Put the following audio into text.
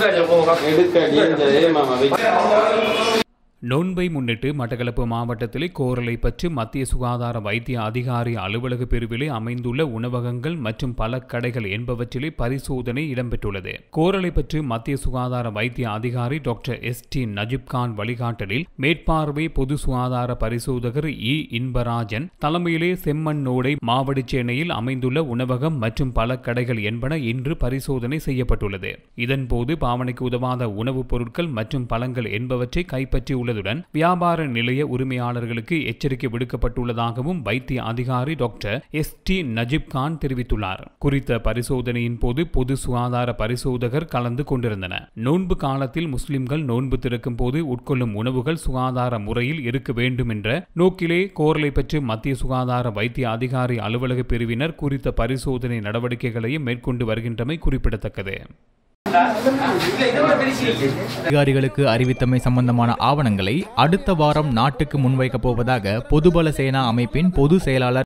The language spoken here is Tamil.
எடுக்கடி இந்த ஏமாமா வெச்சு நோன்பை முன்னிட்டு மட்டக்களப்பு மாவட்டத்திலே கோரலை பற்றி மத்திய சுகாதார வைத்திய அதிகாரி அலுவலக பிரிவிலே அமைந்துள்ள உணவகங்கள் மற்றும் பல கடைகள் என்பவற்றிலே பரிசோதனை இடம்பெற்றுள்ளது கோரலை பற்றி மத்திய சுகாதார வைத்திய அதிகாரி doctor S D Najeeb Khan வழிகாட்டலில் மேற்பார்வை பொது சுகாதார பரிசோதகர் இ இன்பராஜன் தலைமையிலே செம்மண்ணோடை மாவடிச்சேனையில் அமைந்துள்ள உணவகம் மற்றும் பல கடைகள் என்பன இன்று பரிசோதனை செய்யப்பட்டுள்ளது இதன்போது பாவனைக்கு உதவாத உணவுப் பொருட்கள் மற்றும் பழங்கள் என்பவற்றை கைப்பற்றியுள்ளதுடன் வியாபார நிலைய உரிமையாளர்களுக்கு எச்சரிக்கை விடுக்கப்பட்டுள்ளதாகவும் வைத்திய அதிகாரி doctor S D Najeeb Khan தெரிவித்துள்ளார் குறித்த பரிசோதனையின் போது பொது சுகாதார பரிசோதகர் கலந்து கொண்டிருந்தனர் நோன்பு காலத்தில் முஸ்லிம்கள் நோன்பு திறக்கும் போது உட்கொள்ளும் உணவுகள் சுகாதார முறையில் இருக்க வேண்டும் என்ற நோக்கிலே கோரலை பற்றி மத்திய சுகாதார வைத்திய அதிகாரி அலுவலக பிரிவினர் குறித்த பரிசோதனை நடவடிக்கைகளையும் மேற்கொண்டு வருகின்றமை குறிப்பிடத்தக்கது அதிகாரிகளுக்கு அறிவித்தமை சம்பந்தமான ஆவணங்களை அடுத்த வாரம் நாட்டுக்கு முன்வைக்கப் போவதாக பொதுபல சேனா அமைப்பின் பொது செயலாளர்